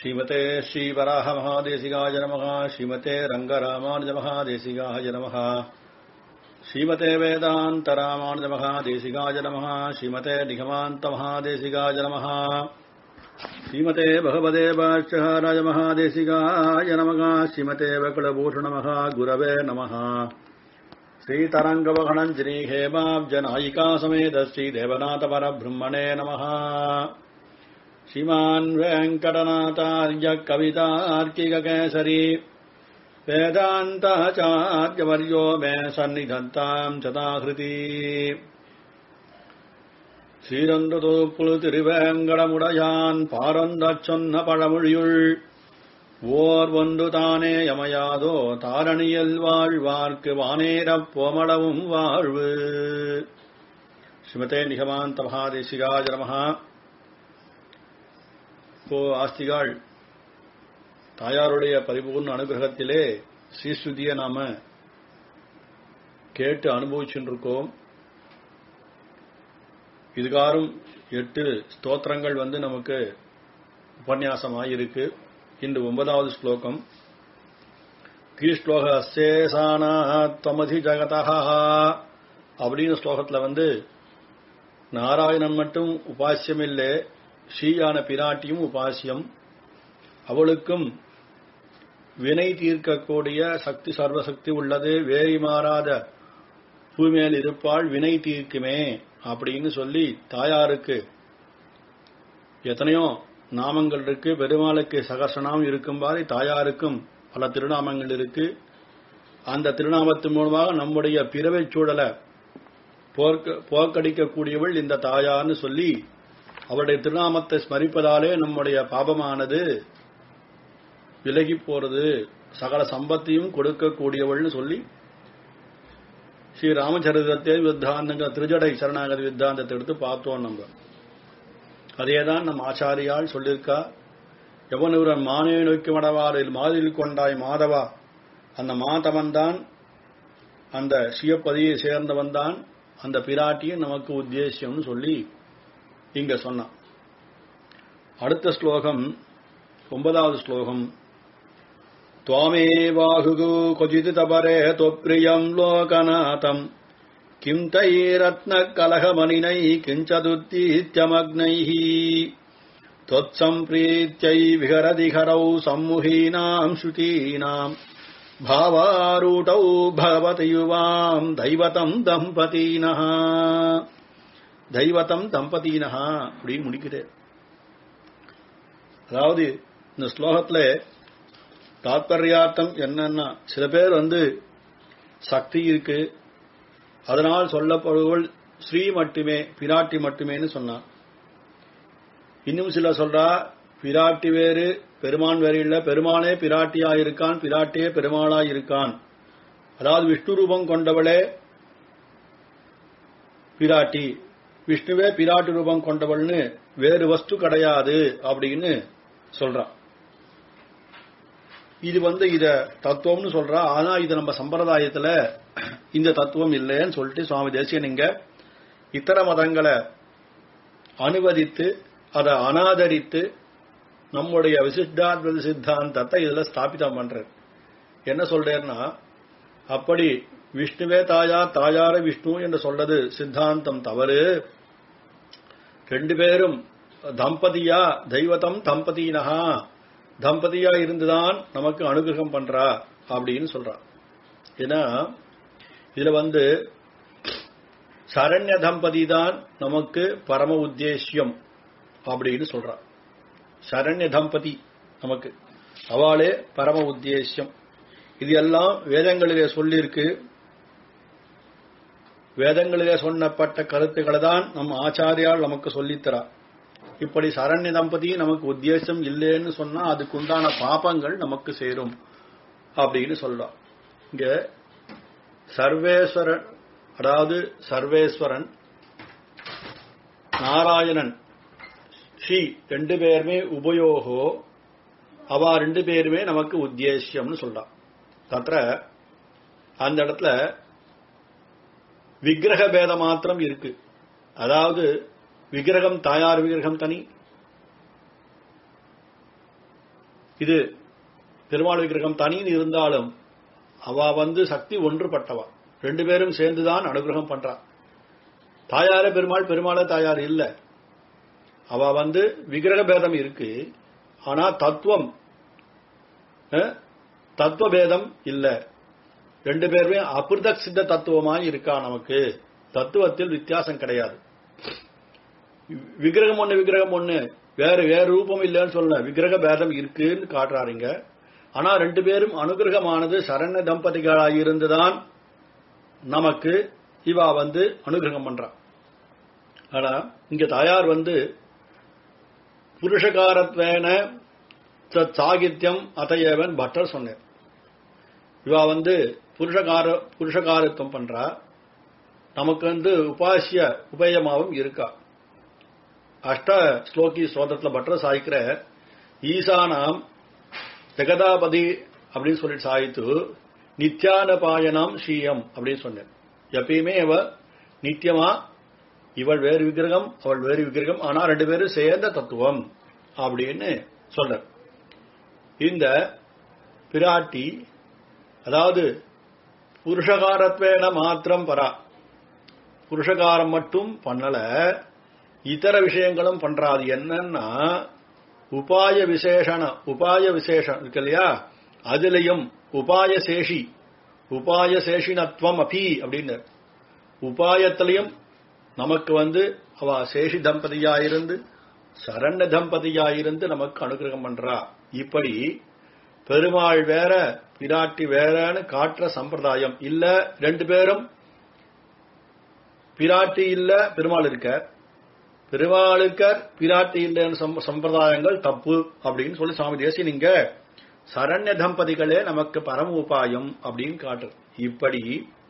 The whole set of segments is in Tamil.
ஸ்ரீமதே ஸ்ரீவராக மகாதேசிகாய நமः ஸ்ரீமதே ரங்கராமானுஜ மகாதேசிகாய நமः ஸ்ரீமதே வேதாந்த ராமானுஜ மகாதேசிகாய நமः ஸ்ரீமதே நிகமாந்த மகாதேசிகாய நமः ஸ்ரீமதே பகவதே பாஷ்யகாராய மகாதேசிகாய நமः ஸ்ரீமதே வகுலபூஷண மகா குரவே நமः श्रीतरङ्गवहणञ्जरी हेमाब्जनायिका समेत श्रीदेवनाथपरब्रह्मणे नमः श्रीमान् वेङ्कटनाथार्य कवितार्किककेसरी वेदान्ताचार्यवर्यो मे सन्निधत्ताम् சதாகிருதி சீரந்ததோ புழு திருவேங்கடமுடையான் பாரந்தச் சொன்ன பழமொழியுள் ஓர் ஒன்று தானே யமையாதோ தாரணியல் வாழ்வார்க்கு வானேரப் போமளவும் வாழ்வு ஸ்ரீமதே நிகமாந்த மகாதேசிகாஜ நமஹா இப்போ ஆஸ்திகாள் தாயாருடைய பரிபூர்ண அனுகிரகத்திலே ஸ்ரீஸ்ருதிய நாம கேட்டு அனுபவிச்சுருக்கோம் இதுகாரும் எட்டு ஸ்தோத்திரங்கள் வந்து நமக்கு உபன்யாசமாயிருக்கு இன்று ஒன்பதாவது ஸ்லோகம் கீழ்ஸ்லோக அசேசானாத்வமதி ஜகதா அப்படின்னு ஸ்லோகத்துல வந்து நாராயணன் மட்டும் உபாசியம் இல்லை ஸ்ரீயான பிராட்டியும் உபாசியம் அவளுக்கும் வினை தீர்க்கக்கூடிய சக்தி சர்வசக்தி உள்ளது வேறி மாறாத பூமியில் இருப்பாள் வினை தீர்க்குமே அப்படின்னு சொல்லி தாயாருக்கு எத்தனையோ நாமங்கள் இருக்கு பெருமாளுக்கு சகசனாம் இருக்கும்பாறு தாயாருக்கும் பல திருநாமங்கள் இருக்கு அந்த திருநாமத்தின் மூலமாக நம்முடைய பிறவை சூழலை போக்கடிக்கக்கூடியவள் இந்த தாயார்னு சொல்லி அவருடைய திருநாமத்தை ஸ்மரிப்பதாலே நம்முடைய பாபமானது விலகி போறது சகல சம்பத்தையும் கொடுக்கக்கூடியவள்னு சொல்லி ஸ்ரீ ராமச்சரிதத்தை வித்தாந்தங்க திருஜடை சரணாகதி வித்தாந்தத்தை எடுத்து பார்த்தோம் நம்ம அதேதான் நம் ஆச்சாரியால் சொல்லியிருக்கா எவன் இவரன் மானே நோக்கி மடவாரில் மாதிரில் கொண்டாய் மாதவா அந்த மாதவன் தான் அந்த சிவப்பதியை சேர்ந்தவன் தான் அந்த பிராட்டியும் நமக்கு உத்தேசியம்னு சொல்லி இங்க சொன்னான் அடுத்த ஸ்லோகம் ஒன்பதாவது ஸ்லோகம் त्वामेवाहुगु क्वचिदितपरे त्वप्रियम् लोकनाथम् किम् तैरत्नकलहमणिनैः किञ्चदुत्तीत्यमग्नैः त्वत्सम्प्रीत्यै विहरदिहरौ सम्मुहीनाम् श्रुतीनाम् भावारूटौ भगवति युवाम् दैवतम् दம்பதினः தைவதம் தம்பதினஹா அப்படின்னு முடிக்கிறேன் அதாவது இந்த ஸ்லோகத்துல தாத்பரியார்த்தம் என்னன்னா சில பேர் வந்து சக்தி இருக்கு அதனால் சொல்லப்படுவள் ஸ்ரீ மட்டுமே பிராட்டி மட்டுமேன்னு சொன்னான் இன்னும் சில சொல்றா பிராட்டி வேறு பெருமான் வேறு இல்ல பெருமானே பிராட்டியா இருக்கான் பிராட்டியே பெருமாளா இருக்கான் அதாவது விஷ்ணு ரூபம் கொண்டவளே பிராட்டி விஷ்ணுவே பிராட்டி ரூபம் கொண்டவள்னு வேறு வஸ்து கிடையாது அப்படின்னு சொல்றான் இது வந்து இத தத்துவம்னு சொல்றா ஆனா இது நம்ம சம்பிரதாயத்துல இந்த தத்துவம் இல்லைன்னு சொல்லிட்டு சுவாமி தேசியன் இங்க இத்தர மதங்களை அனுவதித்து அதை அனாதரித்து நம்முடைய விசிஷ்டாத்வத சித்தாந்தத்தை இதுல ஸ்தாபிதம் பண்றார் என்ன சொல்றேன்னா அப்படி விஷ்ணுவே தாயார் தாயார விஷ்ணு என்று சொல்றது சித்தாந்தம் தவறு ரெண்டு பேரும் தம்பதியா தெய்வத்தம் தம்பதியினஹா தம்பதியா இருந்துதான் நமக்கு அனுகிரகம் பண்றா அப்படின்னு சொல்றா ஏன்னா இதுல வந்து சரண்ய தம்பதி தான் நமக்கு பரம உத்தேசியம் அப்படின்னு சொல்றா சரண்ய தம்பதி நமக்கு அவளே பரம உத்தேசியம் இது எல்லாம் வேதங்களிலே சொல்லியிருக்கு வேதங்களிலே சொன்னப்பட்ட கருத்துக்களை தான் நம் ஆச்சாரியால் நமக்கு சொல்லித்தரா இப்படி சரண்ய தம்பதி நமக்கு உத்தேசம் இல்லைன்னு சொன்னா அதுக்கு உண்டான பாபங்கள் நமக்கு சேரும் அப்படின்னு சொல்றோம் இங்க சர்வேஸ்வரன் அதாவது சர்வேஸ்வரன் நாராயணன் ஸ்ரீ ரெண்டு பேருமே உபயோகோ அவ ரெண்டு பேருமே நமக்கு உத்தேசியம்னு சொல்றான் தத்திர அந்த இடத்துல விக்கிரக பேத மாத்திரம் இருக்கு அதாவது விக்கிரகம் தாயார் விக்கிரகம் தனி இது பெருமாள் விக்கிரகம் தனின்னு இருந்தாலும் அவ வந்து சக்தி ஒன்றுபட்டவா ரெண்டு பேரும் சேர்ந்துதான் அனுகிரகம் பண்றா தாயார பெருமாள் பெருமாள தாயார் இல்ல அவ வந்து விக்கிரக பேதம் இருக்கு ஆனா தத்துவம் அஹ், தத்துவ பேதம் இல்ல ரெண்டு பேருமே அபிருதக் சித்த தத்துவமாய் இருக்கா நமக்கு தத்துவத்தில் வித்தியாசம் கிடையாது விக்கிரகம் ஒண்ணு விக்கிரகம் ஒண்ணு வேற வேற ரூபம் இல்லைன்னு சொல்ல விக்கிரக பேதம் இருக்குன்னு காட்டுறாருங்க ஆனா ரெண்டு பேரும் அனுகிரகமானது சரண தம்பதிகளாக இருந்துதான் நமக்கு இவா வந்து அனுகிரகம் பண்றா ஆனா இங்க தாயார் வந்து புருஷகாரத்வேன தத் சாகித்யம் அதையவன் பட்டர் சொன்னார் இவா வந்து புருஷகார புருஷகாரத்துவம் பண்றா நமக்கு வந்து உபாசிய உபயமாவும் இருக்கா அஷ்ட ஸ்லோகி ஸ்லோகத்துல பட்டர் சாய்க்கிற ஈசானாம் ஜெகதாபதி அப்படின்னு சொல்லிட்டு சாய்த்து நித்யானபாயனாம் ஸ்ரீயம் அப்படின்னு சொன்னேன் எப்பயுமே அவ நித்தியமா இவள் வேறு விக்கிரகம் அவள் வேறு விக்கிரகம் ஆனா ரெண்டு பேரும் சேர்ந்த தத்துவம் அப்படின்னு சொல்ற இந்த பிராட்டி அதாவது புருஷகாரத்வேன மாத்திரம் பரா புருஷகாரம் மட்டும் பண்ணல இதர விஷயங்களும் பண்றாது என்னன்னா உபாய விசேஷண உபாய விசேஷம் இருக்கு இல்லையா அதுலயும் உபாய சேஷி உபாய சேஷினத்துவம் அபி அப்படின்னு உபாயத்திலையும் நமக்கு வந்து அவ சேஷி தம்பதியா இருந்து சரண்ய தம்பதியா இருந்து நமக்கு அனுகிரகம் பண்றா இப்படி பெருமாள் வேற பிராட்டி வேறன்னு காட்டுற சம்பிரதாயம் இல்ல ரெண்டு பேரும் பிராட்டி இல்ல பெருமாள் இருக்கார் பெருமாளுக்கர் பிராட்டி இல்லைன்னு சம்ப- சம்பிரதாயங்கள் தப்பு அப்படின்னு சொல்லி சுவாமி தேசிய நீங்க சரண்ய தம்பதிகளே நமக்கு பரம உபாயம் அப்படின்னு காட்டுறது இப்படி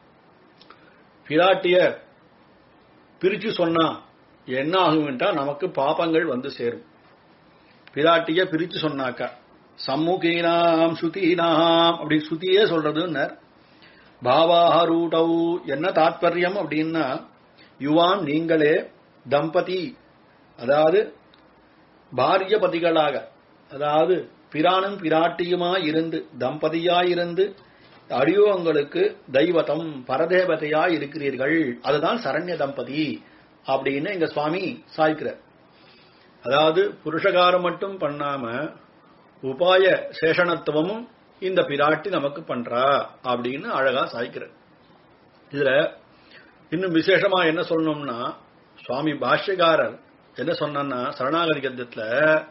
பிராட்டிய பிரிச்சு சொன்னா என்ன ஆகும்ட்டா நமக்கு பாபங்கள் வந்து சேரும் பிராட்டிய பிரிச்சு சொன்னாக்கா சம்முகீனாம் சுதீனாம் அப்படி சுத்தியே சொல்றதுன்னர் பாவாஹரூடௌ என்ன தாத்பரியம் அப்படின்னா யுவான் நீங்களே தம்பதி அதாவது பாரியபதிகளாக அதாவது பிரானும் பிராட்டியுமா இருந்து தம்பதியா இருந்து அடியோங்களுக்கு தெய்வதம் பரதேவதையா இருக்கிறீர்கள் அதுதான் சரண்ய தம்பதி அப்படின்னு எங்க சுவாமி சாய்க்கிறார் அதாவது புருஷகாரம் மட்டும் பண்ணாம உபாய சேஷனத்துவமும் இந்த பிராட்டி நமக்கு பண்றா அப்படின்னு அழகா சாய்க்கிறார் இதுல இன்னும் விசேஷமா என்ன சொல்லணும்னா சுவாமி பாஷ்யகாரர் என்ன சொன்னா சரணாகதி கத்தியத்துல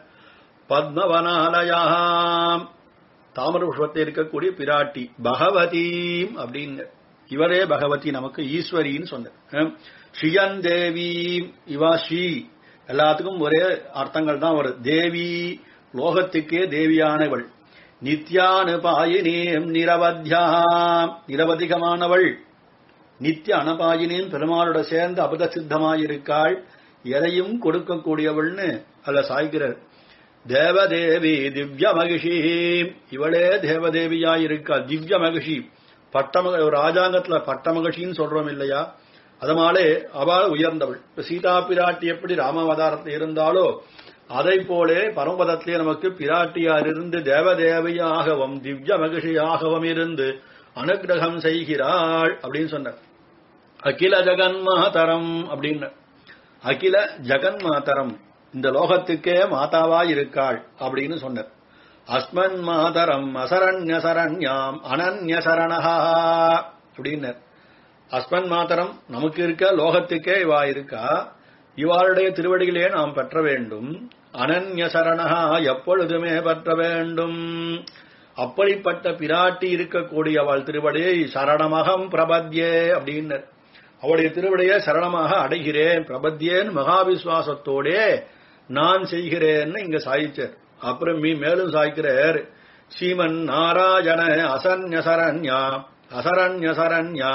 பத்மவனாலயாம் தாமர புஷ்பத்தில் இருக்கக்கூடிய பிராட்டி பகவதீம் அப்படின்னு இவரே பகவதி நமக்கு ஈஸ்வரின்னு சொன்ன ஸ்ரீயன் தேவீம் இவா ஸ்ரீ எல்லாத்துக்கும் ஒரே அர்த்தங்கள் தான் வருது தேவி லோகத்துக்கே தேவியானவள் நித்யானுபாயினேம் நிரவத்யாம் நிரவதிகமானவள் நித்திய அனபாயினேன் பெருமாளோட சேர்ந்து அபத சித்தமாயிருக்காள் எதையும் கொடுக்கக்கூடியவள்னு அல்ல சாய்கிறார் தேவதேவி திவ்ய மகிஷி இவளே தேவதேவியாயிருக்கா திவ்ய மகிஷி பட்டமக ஒரு ராஜாங்கத்துல பட்ட மகிழ்ச்சின்னு சொல்றோம் இல்லையா அதனாலே அவள் உயர்ந்தவள் இப்ப சீதா பிராட்டி எப்படி ராமாவதாரத்தில் இருந்தாலோ அதை போலே பரமபதத்திலே நமக்கு பிராட்டியார் இருந்து தேவதேவியாகவும் திவ்ய மகிழ்ச்சியாகவும் இருந்து அனுகிரகம் செய்கிறாள் அப்படின்னு சொன்னார் அகில ஜெகன்மாதரம் அப்படின்னு அகில ஜெகன்மாதரம் இந்த லோகத்துக்கே மாதாவா இருக்காள் அப்படின்னு சொன்னார் அஸ்மன் மாதரம் அசரண்ய சரண்யாம் அனன்ய சரணஹா அப்படின்னார் அஸ்மன் மாதரம் நமக்கு இருக்க லோகத்துக்கே இவா இருக்கா இவாளுடைய திருவடிகளே நாம் பெற்ற வேண்டும் அனன்ய சரணஹா எப்பொழுதுமே பெற்ற வேண்டும் அப்படிப்பட்ட பிராட்டி இருக்கக்கூடிய அவள் திருவடியை சரணமகம் பிரபத்யே அப்படின்னு அவளுடைய திருவடியை சரணமாக அடைகிறேன் பிரபத்யேன் மகாவிஸ்வாசத்தோடே நான் செய்கிறேன்னு இங்க சாய்ச்சார் அப்புறம் மீ மேலும் சாய்க்கிறார் ஸ்ரீமன் நாராயண அசன்ய சரண்யா அசரண்ய சரண்யா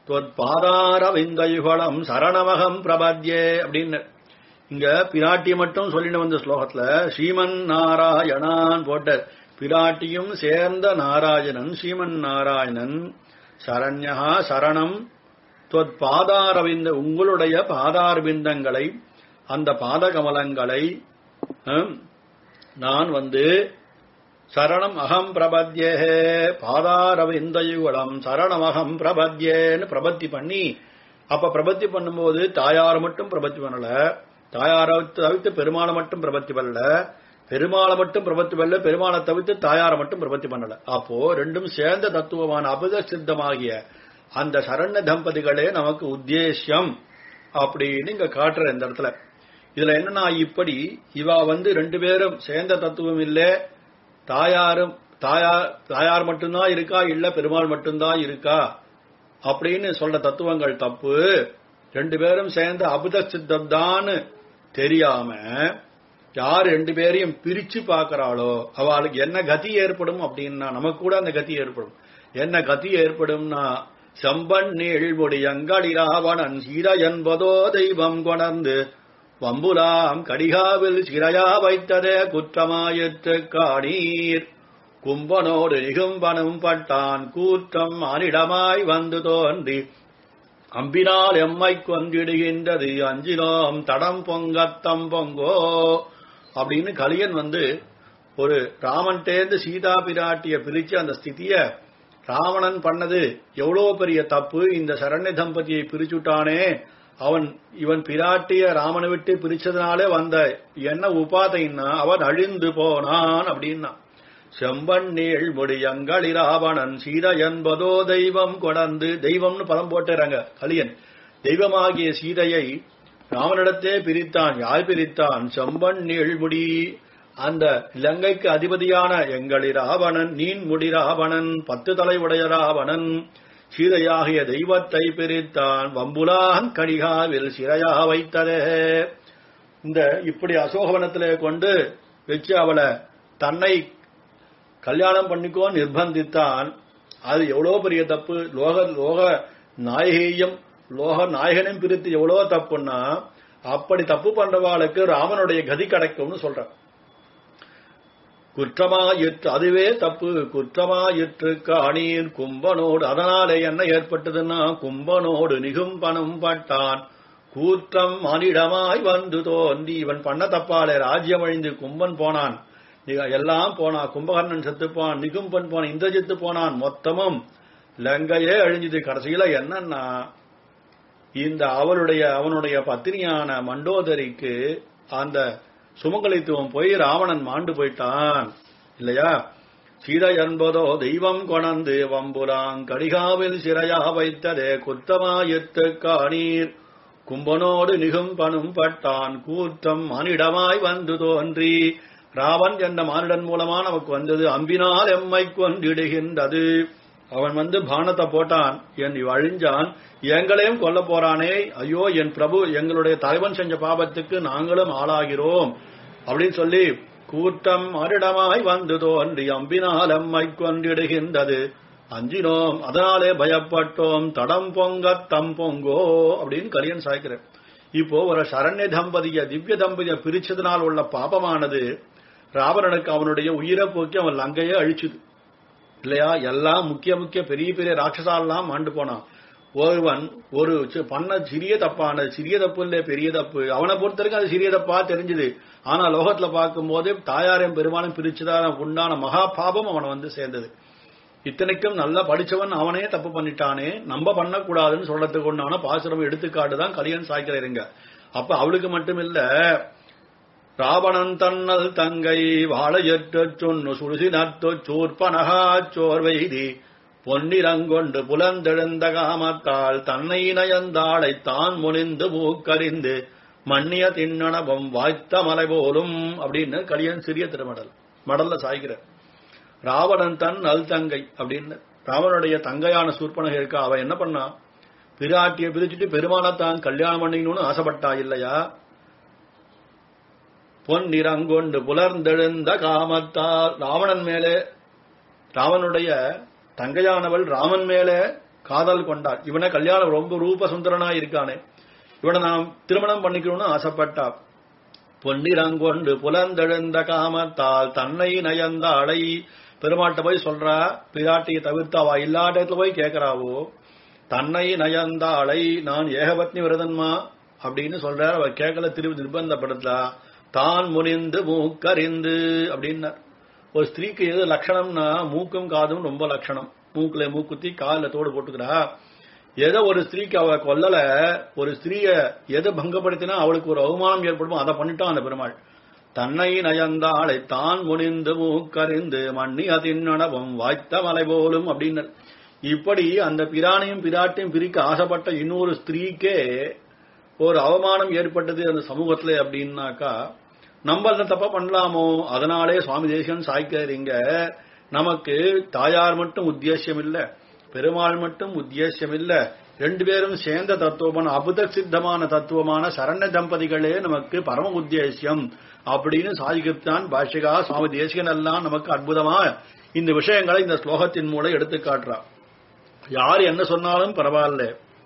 பாதாரவிந்தயுகலம் சரணமகம் பிரபத்யே அப்படின்னு இங்க பிராட்டி மட்டும் சொல்லிட்டு வந்த ஸ்லோகத்துல ஸ்ரீமன் நாராயணான் போட்ட பிராட்டியும் சேர்ந்த நாராயணன் ஸ்ரீமன் நாராயணன் சரண்யா சரணம் தொத் பாதாரவிந்த உங்களுடைய பாதாரவிந்தங்களை அந்த பாதகமலங்களை ஹம், நான் வந்து சரணம் அகம் பிரபத்யே பாதாரவிந்தயுகலம் சரணம் அகம் பிரபத்யேன்னு பிரபத்தி பண்ணி அப்ப பிரபத்தி பண்ணும்போது தாயார் மட்டும் பிரபத்தி பண்ணல தாயாரை தவிர்த்து பெருமாளை மட்டும் பிரபத்தி பண்ணல பெருமாளை மட்டும் பிரபத்தி பண்ணல பெருமாளை தவிர்த்து தாயாரை மட்டும் பிரபத்தி பண்ணல அப்போ ரெண்டும் சேர்ந்த தத்துவமான அபத சித்தமாகிய அந்த சரண்ய தம்பதிகளே நமக்கு உத்தேசியம் அப்படின்னு இங்க காட்டுற இந்த இடத்துல இதுல என்னன்னா இப்படி இவா வந்து ரெண்டு பேரும் சேர்ந்த தத்துவம் இல்ல தாயாரும் தாயார் தாயார் மட்டும்தான் இருக்கா இல்ல பெருமாள் மட்டும்தான் இருக்கா அப்படின்னு சொல்ற தத்துவங்கள் தப்பு ரெண்டு பேரும் சேர்ந்த அபுத சித்தம் தான் தெரியாம யார் ரெண்டு பேரையும் பிரிச்சு பார்க்கறாளோ அவளுக்கு என்ன கதி ஏற்படும் அப்படின்னா நமக்கு கூட அந்த கதி ஏற்படும் என்ன கதி ஏற்படும்னா செம்பன் நீழ்முடி அங்கடிராவணன் சீர என்பதோ தெய்வம் கொணர்ந்து வம்புலாம் கடிகாவில் சிறையா வைத்ததே குற்றமாயிற்று காணீர் கும்பனோடு நிகும்பனும் பட்டான் கூற்றம் அனிடமாய் வந்து தோன்றி அம்பினால் எம்மை கொன்றிடுகின்றது அஞ்சினோம் தடம் பொங்கத்தம் பொங்கோ அப்படின்னு கலியன் வந்து ஒரு ராமன்டேந்து சீதா பிராட்டிய பிரிச்சு அந்த ஸ்திதிய ராவணன் பண்ணது எவ்வளவு பெரிய தப்பு இந்த சரண்ய தம்பதியை பிரிச்சுட்டானே அவன் இவன் பிராட்டிய ராமனை விட்டு பிரிச்சதுனாலே வந்த என்ன உபாதைன்னா அவன் அழிந்து போனான் அப்படின்னா செம்பன் நீள் முடியங்களி ராவணன் சீத என்பதோ தெய்வம் கொடந்து தெய்வம்னு பதம் போட்டுறாங்க கலியன் தெய்வமாகிய சீதையை ராமனிடத்தே பிரித்தான் யார் பிரித்தான் செம்பன் நீழ்முடி அந்த இலங்கைக்கு அதிபதியான எங்களி ராவணன் நீன் முடி ராவணன் பத்து தலை உடைய ராவணன் சீதையாகிய தெய்வத்தை பிரித்தான் வம்புலான் கடிகாவில் சிறையா வைத்ததே இந்த இப்படி அசோகவனத்திலே கொண்டு வச்சு அவளை தன்னை கல்யாணம் பண்ணிக்கோ நிர்பந்தித்தான் அது எவ்வளவு பெரிய தப்பு லோக லோக நாயகியும் லோக நாயகனையும் பிரித்து எவ்வளவு தப்புன்னா அப்படி தப்பு பண்றவாளுக்கு ராமனுடைய கதி கிடைக்கும்னு சொல்ற குற்றமாயிற்று அதுவே தப்பு குற்றமாயிற்று காணீர் கும்பனோடு அதனாலே என்ன ஏற்பட்டதுன்னா கும்பனோடு நிகும்பனும் பட்டான் கூற்றம் மானிடமாய் வந்து தோன்றி இவன் பண்ண தப்பாலே ராஜ்யம் அழிந்து கும்பன் போனான் இக- எல்லாம் போனா கும்பகர்ணன் செத்துப்பான் நிகும்பன் போனான் இந்திரஜித்து போனான் மொத்தமும் லங்கையே அழிஞ்சது கடைசியில என்னன்னா இந்த அவளுடைய அவனுடைய பத்தினியான மண்டோதரிக்கு அந்த சுமங்கலித்துவம் போய் ராவணன் மாண்டு போயிட்டான் இல்லையா சீதை என்பதோ தெய்வம் கொணந்து வம்புராங் கடிகாவில் சிறையா வைத்ததே குத்தமாயித்து காணீர் கும்பனோடு நிகும்பனும் பட்டான் கூற்றம் மானிடமாய் வந்து தோன்றி ராவன் என்ற மானிடன் மூலமா நமக்கு வந்தது அம்பினால் எம்மை கொண்டிடுகின்றது அவன் வந்து பானத்தை போட்டான் என் இவ் அழிஞ்சான் எங்களையும் கொல்ல போறானே ஐயோ என் பிரபு எங்களுடைய தலைவன் செஞ்ச பாபத்துக்கு நாங்களும் ஆளாகிறோம் அப்படின்னு சொல்லி கூட்டம் அரிடமாய் வந்து தோன்றி அம்பினால் எம்மை கொண்டிடுகின்றது அஞ்சினோம் அதனாலே பயப்பட்டோம் தடம் பொங்க தம் பொங்கோ அப்படின்னு கலியன் சாய்க்கிறார் இப்போ ஒரு சரண்ய தம்பதிய திவ்ய தம்பதிய பிரிச்சதுனால் உள்ள பாபமானது ராவணனுக்கு அவனுடைய உயிரை போக்கி அவன் லங்கையே அழிச்சுது இல்லையா எல்லாம் முக்கிய முக்கிய பெரிய பெரிய ராட்சசாலாம் ஆண்டு போனான் ஒருவன் ஒரு சி- பண்ண சிறிய தப்பானது சிறிய தப்பு இல்ல பெரிய தப்பு அவனை பொறுத்த வரைக்கும் அது சிறிய தப்பா தெரிஞ்சது ஆனா லோகத்துல பார்க்கும்போது தாயாரையும் பெருமாளும் பிரிச்சுதான் உண்டான மகா பாபம் அவனை வந்து சேர்ந்தது இத்தனைக்கும் நல்லா படிச்சவன் அவனே தப்பு பண்ணிட்டானே நம்ம பண்ணக்கூடாதுன்னு சொல்றதுக்கு உண்டான பாசுரம் எடுத்துக்காட்டு தான் கலியன் சாய்க்கிறீங்க அப்ப அவளுக்கு மட்டும் இல்ல ராவணன் தன்னல் தங்கை வாழையற்றச் சொன்னு சுடுசி நத்து சூர்பனகா சோர்வைதி பொன்னிறங்கொண்டு புலந்தெழுந்த காமத்தால் தன்னை நயந்தாளை தான் முனிந்து மூக்கறிந்து மன்னிய திண்ணனபம் வாய்த்த மலை போலும் அப்படின்னு கலியன் சிறிய திருமடல் மடல்ல சாய்கிறார் ராவணன் தன் நல் தங்கை அப்படின்னு ராவனுடைய தங்கையான சூர்பனகை இருக்கா அவன் என்ன பண்ணா பிராட்டியை பிரிச்சுட்டு பெருமாளைத்தான் கல்யாணம் பண்ணிக்கணும்னு ஆசைப்பட்டா இல்லையா பொன் நிறங்கொண்டு புலர்ந்தெழுந்த காமத்தால் ராவணன் மேலே ராவனுடைய தங்கையானவள் ராமன் மேலே காதல் கொண்டாள் இவனை கல்யாணம் ரொம்ப ரூப சுந்தரனா இருக்கானே இவனை நாம் திருமணம் பண்ணிக்கணும்னு ஆசைப்பட்டா பொன்னிறங்கொண்டு புலந்தெழுந்த காமத்தால் தன்னை நயந்த அலை பெருமாட்ட போய் சொல்றா பிராட்டியை தவிர்த்து அவ இல்லாத இடத்துல போய் கேட்கறாவோ தன்னை நயந்த அலை நான் ஏகபத்னி விரதன்மா அப்படின்னு சொல்றார் அவ கேட்கல திரும்பி நிர்பந்தப்படுத்தா தான் முனிந்து மூக்கறிந்து அப்படின்னார் ஒரு ஸ்திரீக்கு எது லட்சணம்னா மூக்கும் காதும் ரொம்ப லட்சணம் மூக்குல மூக்குத்தி காலில் தோடு போட்டுக்கிறா ஏதோ ஒரு ஸ்திரீக்கு அவ கொல்லல ஒரு ஸ்திரீய எதை பங்கப்படுத்தினா அவளுக்கு ஒரு அவமானம் ஏற்படுமோ அதை பண்ணிட்டான் அந்த பெருமாள் தன்னை நயந்தாளை தான் முனிந்து மூக்கறிந்து மண்ணி அதிநடவும் வாய்த்த மலை போலும் அப்படின்னு இப்படி அந்த பிரானையும் பிராட்டையும் பிரிக்க ஆசைப்பட்ட இன்னொரு ஸ்திரீக்கே ஒரு அவமானம் ஏற்பட்டது அந்த சமூகத்துல அப்படின்னாக்கா நம்ம அந்த தப்ப பண்ணலாமோ அதனாலே சுவாமி தேசிகன் சாய்க்கிறீங்க நமக்கு தாயார் மட்டும் உத்தேசியம் இல்ல பெருமாள் மட்டும் உத்தேசியம் இல்ல ரெண்டு பேரும் சேர்ந்த தத்துவமான அபுத சித்தமான தத்துவமான சரண தம்பதிகளே நமக்கு பரம உத்தேசியம் அப்படின்னு சாதிக்கத்தான் பாஷிகா சுவாமி தேசிகன் எல்லாம் நமக்கு அற்புதமா இந்த விஷயங்களை இந்த ஸ்லோகத்தின் மூலம் எடுத்து காட்டுறா யார் என்ன சொன்னாலும் பரவாயில்ல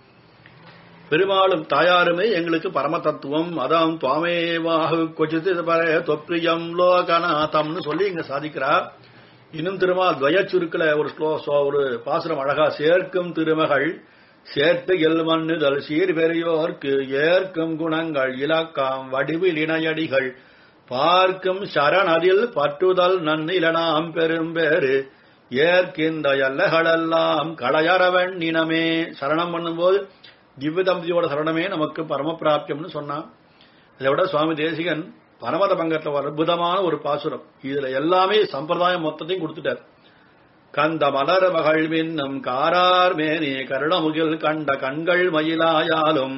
பெருமாளும் தாயாருமே எங்களுக்கு பரம தத்துவம் அதான் துவாமேவாகு கொச்சித்து பர தொப்ரியம் லோகநாதம்னு சொல்லி இங்க சாதிக்கிறா இன்னும் திருமா துவய சுருக்கில் ஒரு ஸ்லோ சோ- ஒரு பாசுரம் அழகா சேர்க்கும் திருமகள் சேர்த்து எல்மண்ணுதல் சீர் பெரியோர்க்கு ஏற்கும் குணங்கள் இலக்கம் வடிவில் இணையடிகள் பார்க்கும் சரணதில் பற்றுதல் நன்னிலனாம் பெரும்பேறு ஏற்கின்ற எல்லைகளெல்லாம் களையறவன் இனமே சரணம் பண்ணும்போது திவ்ய தம்பதியோட சரணமே நமக்கு பரம பிராப்தியம்னு சொன்னான் அதை விட சுவாமி தேசிகன் பரமத பங்கத்துல ஒரு அற்புதமான ஒரு பாசுரம் இதுல எல்லாமே சம்பிரதாயம் மொத்தத்தையும் கொடுத்துட்டார் கந்த மலர் மகள் மின்னும் காரார் மேனே கருணமுகில் கண்ட கண்கள் மயிலாயாலும்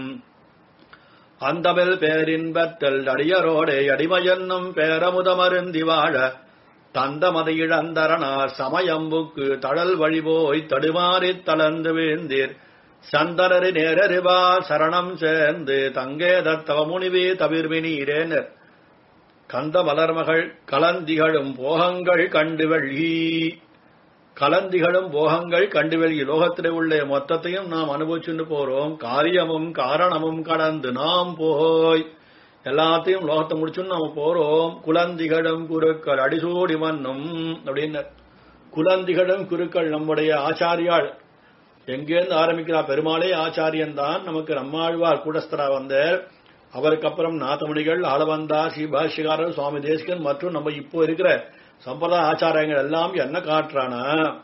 அந்தமில் பேரின்பத்தல் அடியரோடே அடிமையென்னும் பேரமுதமருந்தி வாழ தந்தமத இழந்தரனார் சமயம்புக்கு தழல் வழிபோய் தடுமாறித் தளர்ந்து வீழ்ந்தீர் சந்தனரு நேரறிவார் சரணம் சேர்ந்து தங்கே தத்தவ முனிவே தவிர்மினீரேனர் கந்த மலர்மகள் கலந்திகளும் போகங்கள் கண்டு வெள்ளி கலந்திகளும் போகங்கள் கண்டு வெளி லோகத்திலே உள்ள மொத்தத்தையும் நாம் அனுபவிச்சுட்டு போறோம் காரியமும் காரணமும் கடந்து நாம் போய் எல்லாத்தையும் லோகத்தை முடிச்சுன்னு நாம போறோம் குலந்திகளும் குருக்கள் அடிசூடி மன்னும் அப்படின்னு குலந்திகளும் குருக்கள் நம்முடைய ஆச்சாரியாள் எங்கேருந்து ஆரம்பிக்கிறா பெருமாளே ஆச்சாரியன் தான் நமக்கு நம்மாழ்வார் கூடஸ்தரா வந்தார் அவருக்கு அப்புறம் நாதமுனிகள் ஆளவந்தார் ஸ்ரீபாஷ்யகாரர் சுவாமி தேசிகன் மற்றும் நம்ம இப்போ இருக்கிற சம்பிரதாய ஆச்சாரங்கள் எல்லாம் என்ன காட்டுறானா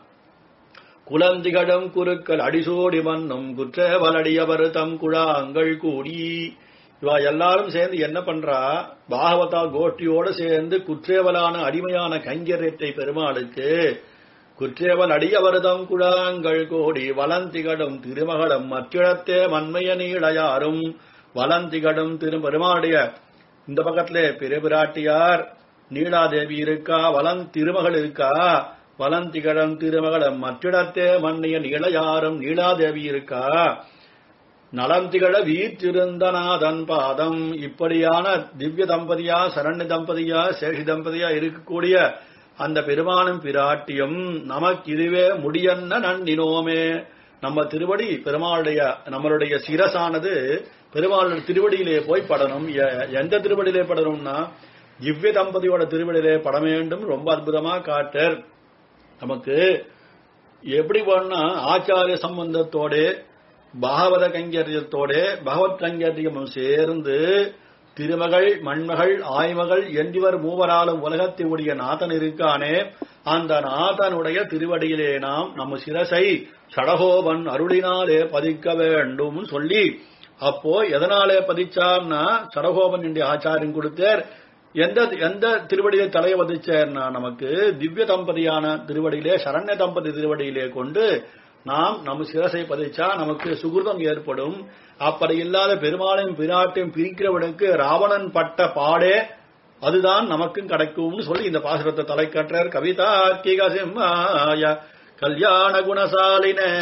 குலந்திகளும் குருக்கள் அடிசோடி மன்னும் குற்றவலடியவர் தம் குழாங்கள் கூடி இவா எல்லாரும் சேர்ந்து என்ன பண்றா பாகவதா கோஷ்டியோட சேர்ந்து குற்றேவலான அடிமையான கைங்கரியத்தை பெருமாளுக்கு குற்றேவல் அடியவர்தம் குழாங்கள் கோடி வலந்திகடும் திருமகளும் மற்றிடத்தே மண்மைய நீளையாரும் வலந்திகடும் திருப்பெருமாளுடைய இந்த பக்கத்திலே பிறபிராட்டியார் நீலாதேவி இருக்கா வலன் திருமகள் இருக்கா வலந்திகடம் திருமகளும் மற்றிடத்தே மண்ணிய நீளையாரும் நீலாதேவி இருக்கா நலந்திகழ வீற்றிருந்தநாதன் பாதம் இப்படியான திவ்ய தம்பதியா சரண்ய தம்பதியா சேஷி தம்பதியா இருக்கக்கூடிய அந்த பெருமானும் பிராட்டியும் நமக்கு இதுவே முடியன்ன நன்னினோமே நம்ம திருவடி பெருமாளுடைய நம்மளுடைய சிரசானது பெருமாளுடைய திருவடியிலே போய் படணும் எ- எந்த திருவடியிலே படணும்னா திவ்ய தம்பதியோட திருவடியிலே பட வேண்டும் ரொம்ப அற்புதமா காட்டர் நமக்கு எப்படி பண்ணா ஆச்சாரிய சம்பந்தத்தோட பாகவத கைங்கரியத்தோட பகவத் கைங்கரியம் சேர்ந்து திருமகள் மண்மகள் ஆய்மகள் என்றிவர் மூவராலும் உலகத்தை உடைய நாதன் இருக்கானே அந்த நாதனுடைய திருவடியிலே நாம் நம்ம சிரசை சடகோபன் அருளினாலே பதிக்க வேண்டும் சொல்லி அப்போ எதனாலே பதிச்சார்னா சடகோபன் என்ற ஆச்சாரியன் கொடுத்தார் எந்த எந்த திருவடியிலே தலையை வதிச்சார்னா நமக்கு திவ்ய தம்பதியான திருவடியிலே சரண்ய தம்பதி திருவடியிலே கொண்டு நாம் நம்ம சிரசை பதிச்சா நமக்கு சுகிருதம் ஏற்படும் அப்படி இல்லாத பெருமாளையும் பிராட்டையும் பிரிக்கிறவனுக்கு ராவணன் பட்ட பாடே அதுதான் நமக்கும் கிடைக்கும்னு சொல்லி இந்த பாசுரத்தை தலை கற்றார் கவிதார்க்கிக சிம்மாய கல்யாண குணசாலினே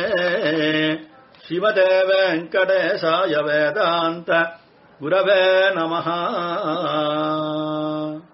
சிவதேவ வெங்கடேசாய வேதாந்த குரவே நமஹா